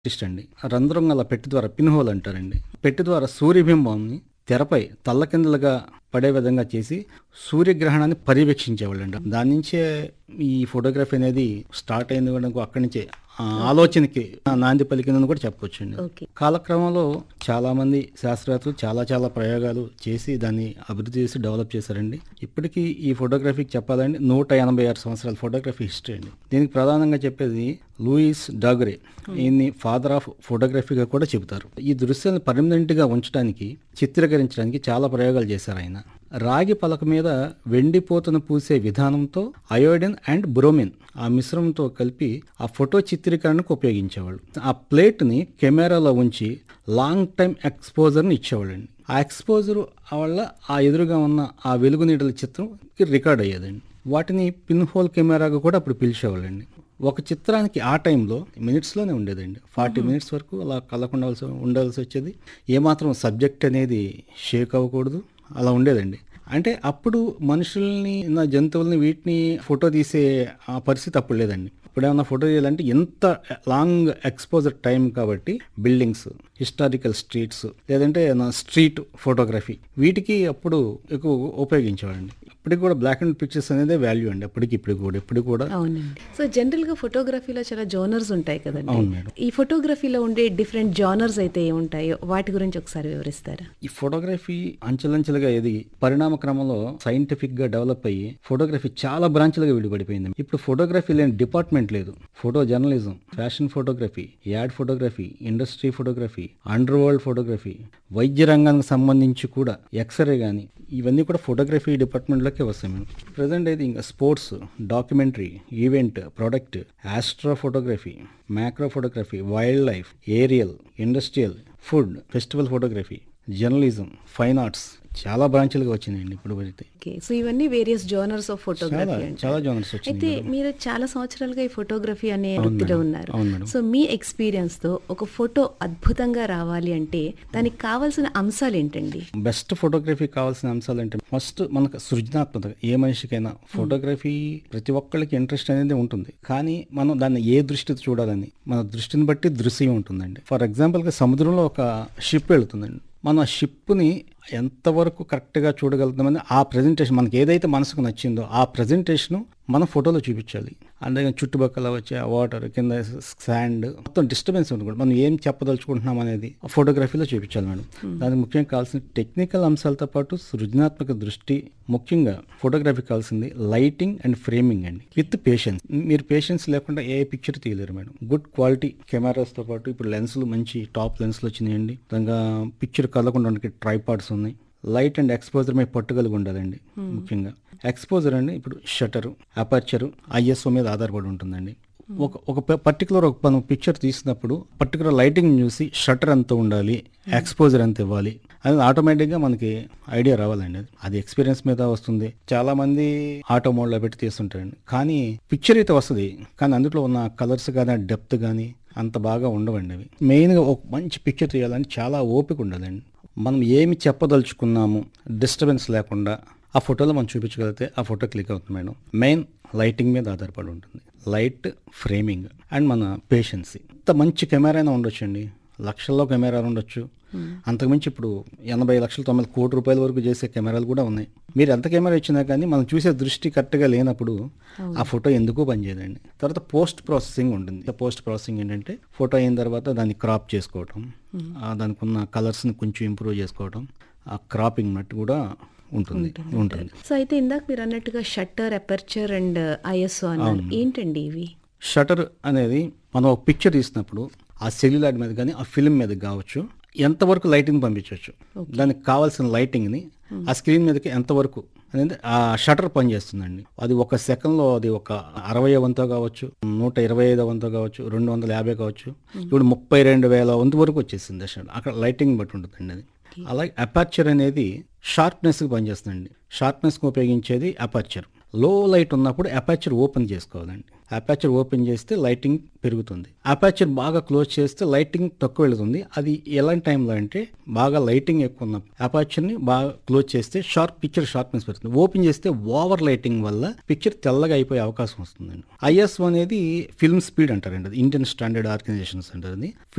Artist అండి రంధ్రం గల పెట్టి ద్వారా పిన్ హోల్ అంటారండి పెట్టి ద్వారా సూర్యబింబాన్ని తెరపై తల్లకిందులుగా పడే విధంగా చేసి సూర్యగ్రహణాన్ని పర్యవేక్షించేవాళ్ళండి దాని నుంచే ఈ ఫోటోగ్రఫీ అనేది స్టార్ట్ అయింది కూడా నాకు అక్కడి నుంచే ఆ ఆలోచనకి నాంది పలికిందని కూడా చెప్పొచ్చండి ఓకే కాలక్రమంలో చాలా మంది శాస్త్రవేత్తలు చాలా చాలా ప్రయోగాలు చేసి దాన్ని అభివృద్ధి చేసి డెవలప్ చేశారండి ఇప్పటికీ ఈ ఫోటోగ్రఫీకి చెప్పాలంటే నూట ఎనభై ఆరు సంవత్సరాల ఫోటోగ్రఫీ హిస్టరీ అండి దీనికి ప్రధానంగా చెప్పేది లూయిస్ డాగరే ఈయన్ని ఫాదర్ ఆఫ్ ఫోటోగ్రఫీగా కూడా చెబుతారు ఈ దృశ్యాన్ని పర్మనెంట్గా ఉంచడానికి చిత్రీకరించడానికి చాలా ప్రయోగాలు చేశారు ఆయన రాగి పలక మీద వెండిపోతను పూసే విధానంతో అయోడిన్ అండ్ బ్రోమిన్ ఆ మిశ్రమంతో కలిపి ఆ ఫోటో చిత్రీకరణకు ఉపయోగించేవాళ్ళు ఆ ప్లేట్ని కెమెరాలో ఉంచి లాంగ్ టైం ఎక్స్పోజర్ని ఇచ్చేవాళ్ళండి ఆ ఎక్స్పోజర్ వల్ల ఆ ఎదురుగా ఉన్న ఆ వెలుగు నీడల చిత్రం రికార్డ్ అయ్యేదండి వాటిని పిన్ హోల్ కెమెరాగా కూడా అప్పుడు పిలిచేవాళ్ళండి ఒక చిత్రానికి ఆ టైంలో మినిట్స్లోనే ఉండేదండి ఫార్టీ మినిట్స్ వరకు అలా కలకుండా ఉండాల్సి వచ్చేది ఏమాత్రం సబ్జెక్ట్ అనేది షేక్ అవ్వకూడదు అలా ఉండేదండి అంటే అప్పుడు మనుషుల్ని నా జంతువుల్ని వీటిని ఫోటో తీసే ఆ పరిస్థితి అప్పుడు లేదండి ఇప్పుడు ఏమన్నా ఫోటో తీయాలంటే ఎంత లాంగ్ ఎక్స్పోజర్ టైం కాబట్టి బిల్డింగ్స్ హిస్టారికల్ స్ట్రీట్స్ లేదంటే స్ట్రీట్ ఫోటోగ్రఫీ వీటికి అప్పుడు ఎక్కువ ఉపయోగించేవాడండి ఇప్పటికి కూడా బ్లాక్ అండ్ పిక్చర్స్ అనేది వాల్యూ అండి అప్పటికి ఇప్పుడు కూడా ఇప్పుడు కూడా అవునండి సో జనరల్ గా ఫోటోగ్రఫీలో చాలా జోనర్స్ ఉంటాయి కదండి అవును మేడం. ఈ ఫోటోగ్రఫీలో ఉండే డిఫరెంట్ జానర్స్ అయితే ఏముంటాయో వాటి గురించి ఒకసారి వివరిస్తారా ఈ ఫోటోగ్రఫీ అంచెలంచెలుగా ఎదిగి పరిణామ క్రమంలో సైంటిఫిక్ గా డెవలప్ అయ్యి ఫోటోగ్రఫీ చాలా బ్రాంచ్లుగా విడిపడిపోయింది ఇప్పుడు ఫోటోగ్రఫీ లేని డిపార్ట్మెంట్ లేదు photo journalism fashion photography ad photography industry photography underworld photography వైద్య రంగానికి సంబంధించి కూడా ఎక్స్రే కానీ ఇవన్నీ కూడా ఫోటోగ్రఫీ డిపార్ట్మెంట్లోకే వస్తాయి మేము ప్రజెంట్ అయితే ఇంకా sports documentary event product astro photography macro photography wildlife aerial industrial food festival photography journalism fine arts చాలా బ్రాంచ్లుగా వచ్చినాయండి ఇప్పుడు అయితే ఓకే సో ఇవన్నీ వేరియస్ జోనర్స్ ఆఫ్ చాలా ఫోటోగ్రఫీ అంటే చాలా జోనర్స్ వచ్చినాయి అయితే మీరు చాలా సంవత్సరాలుగా ఈ ఫోటోగ్రఫీ అనే వృత్తిలో ఉన్నారు అవును మేడం. సో మీ ఎక్స్పీరియన్స్ తో ఒక ఫోటో అద్భుతంగా రావాలి అంటే దానికి కావాల్సిన అంశాలు ఏంటండి బెస్ట్ ఫోటోగ్రఫీ కావాల్సిన అంశాలు అంటే ఫస్ట్ మనకు సృజనాత్మకత ఏ మనిషికైనా ఫోటోగ్రఫీ ప్రతి ఒక్కళ్ళకి ఇంట్రెస్ట్ అనేది ఉంటుంది కానీ మనం దాన్ని ఏ దృష్టితో చూడాలని మన దృష్టిని బట్టి దృశ్యం ఉంటుందండి ఫర్ ఎగ్జాంపుల్గా సముద్రంలో ఒక షిప్ వెళుతుందండి మనం ఆ షిప్ని ఎంతవరకు కరెక్ట్గా చూడగలుగుతామని ఆ ప్రజెంటేషన్ మనకి ఏదైతే మనసుకు నచ్చిందో ఆ ప్రజెంటేషన్ మనం ఫోటోలో చూపించాలి అందుకని చుట్టుపక్కల వచ్చే ఆ వాటర్ కింద శాండ్ మొత్తం డిస్టర్బెన్స్ ఉండకూడదు మనం ఏం చెప్పదలుచుకుంటున్నాం అనేది ఆ ఫోటోగ్రఫీలో చూపించాలి మేడం దానికి ముఖ్యంగా కావాల్సిన టెక్నికల్ అంశాలతో పాటు సృజనాత్మక దృష్టి ముఖ్యంగా ఫోటోగ్రఫీ కావాల్సింది లైటింగ్ అండ్ ఫ్రేమింగ్ అండి విత్ పేషెన్స్ మీరు పేషెన్స్ లేకుండా ఏ పిక్చర్ తీయలేరు మేడం గుడ్ క్వాలిటీ కెమెరాస్తో పాటు ఇప్పుడు లెన్సులు మంచి టాప్ లెన్స్లు వచ్చినాయండి దానిగా పిక్చర్ కదలకుండా ఉండడానికి ట్రైపాడ్స్ ఉన్నాయి లైట్ అండ్ ఎక్స్పోజర్ మీద పట్టుగలిగి ఉండాలండి ముఖ్యంగా ఎక్స్పోజర్ అండి ఇప్పుడు షటర్ అపర్చర్ ఐఎస్ఓ మీద ఆధారపడి ఉంటుందండి ఒక ఒక పర్టికులర్ ఒక మనం పిక్చర్ తీసినప్పుడు పర్టికులర్ లైటింగ్ చూసి షటర్ ఎంత ఉండాలి ఎక్స్పోజర్ ఎంత ఇవ్వాలి అది ఆటోమేటిక్గా మనకి ఐడియా రావాలండి అది అది ఎక్స్పీరియన్స్ మీద వస్తుంది చాలా మంది ఆటో మోడ్లో పెట్టి తీస్తుంటారండి కానీ పిక్చర్ అయితే వస్తుంది కానీ అందులో ఉన్న కలర్స్ కానీ డెప్త్ కానీ అంత బాగా ఉండవండి అవి మెయిన్గా ఒక మంచి పిక్చర్ తీయాలని చాలా ఓపిక ఉండాలండి మనం ఏమి చెప్పదలుచుకున్నాము డిస్టర్బెన్స్ లేకుండా ఆ ఫోటోలో మనం చూపించగలిగితే ఆ ఫోటో క్లిక్ అవుతుంది మేడం మెయిన్ లైటింగ్ మీద ఆధారపడి ఉంటుంది లైట్ ఫ్రేమింగ్ అండ్ మన పేషెన్సీ ఇంత మంచి కెమెరా అయినా ఉండొచ్చండి లక్షల్లో కెమెరాలు ఉండొచ్చు అంతకుమించి ఇప్పుడు ఎనభై లక్షల తొంభై కోటి రూపాయల వరకు చేసే కెమెరాలు కూడా ఉన్నాయి మీరు ఎంత కెమెరా ఇచ్చినా కానీ మనం చూసే దృష్టి కరెక్ట్గా లేనప్పుడు ఆ ఫోటో ఎందుకో పనిచేయదండి తర్వాత పోస్ట్ ప్రాసెసింగ్ ఉంటుంది పోస్ట్ ప్రాసెసింగ్ ఏంటంటే ఫోటో అయిన తర్వాత దాన్ని క్రాప్ చేసుకోవటం ఆ దానికి ఉన్న కలర్స్ని కొంచెం ఇంప్రూవ్ చేసుకోవటం ఆ క్రాపింగ్ నట్టు కూడా ఉంటుంది ఉంటుంది సో అయితే ఇందాక మీరు అన్నట్టుగా షట్టర్ అపర్చర్ అండ్ ఐఎస్ఓ అన్నారు ఏంటండి ఇవి షటర్ అనేది మనం ఒక పిక్చర్ తీసినప్పుడు ఆ సెల్యులాయిడ్ మీద కానీ ఆ ఫిల్మ్ మీద కావచ్చు ఎంతవరకు లైటింగ్ పంపించవచ్చు దానికి కావాల్సిన లైటింగ్ని ఆ స్క్రీన్ మీదకి ఎంతవరకు అనేది ఆ షటర్ పనిచేస్తుందండి అది ఒక సెకండ్లో అది ఒక అరవై వంతో కావచ్చు నూట ఇరవై ఐదో వంతో కావచ్చు రెండు వందల యాభై కావచ్చు ఇప్పుడు ముప్పై రెండు వేల వంతు వరకు వచ్చేసింది ఆ షటర్ అక్కడ లైటింగ్ బట్టి ఉంటుందండి అది అలాగే అపర్చర్ అనేది షార్ప్నెస్కి పనిచేస్తుందండి షార్ప్నెస్కి ఉపయోగించేది అపర్చర్ లో లైట్ ఉన్నప్పుడు అపర్చర్ ఓపెన్ చేసుకోవాలండి అపాచర్ ఓపెన్ చేస్తే లైటింగ్ పెరుగుతుంది అపాచర్ బాగా క్లోజ్ చేస్తే లైటింగ్ తక్కువ వెళుతుంది అది ఎలాంటి టైంలో అంటే బాగా లైటింగ్ ఎక్కువ ఉన్న అపాచర్ని బాగా క్లోజ్ చేస్తే షార్ప్ పిక్చర్ షార్ప్నెస్ పెరుగుతుంది ఓపెన్ చేస్తే ఓవర్ లైటింగ్ వల్ల పిక్చర్ తెల్లగా అయిపోయే అవకాశం వస్తుందండి ఐఎస్ఓ అనేది ఫిల్మ్ స్పీడ్ అంటారండి అది ఇండియన్ స్టాండర్డ్ ఆర్గనైజేషన్స్ అంటారు అది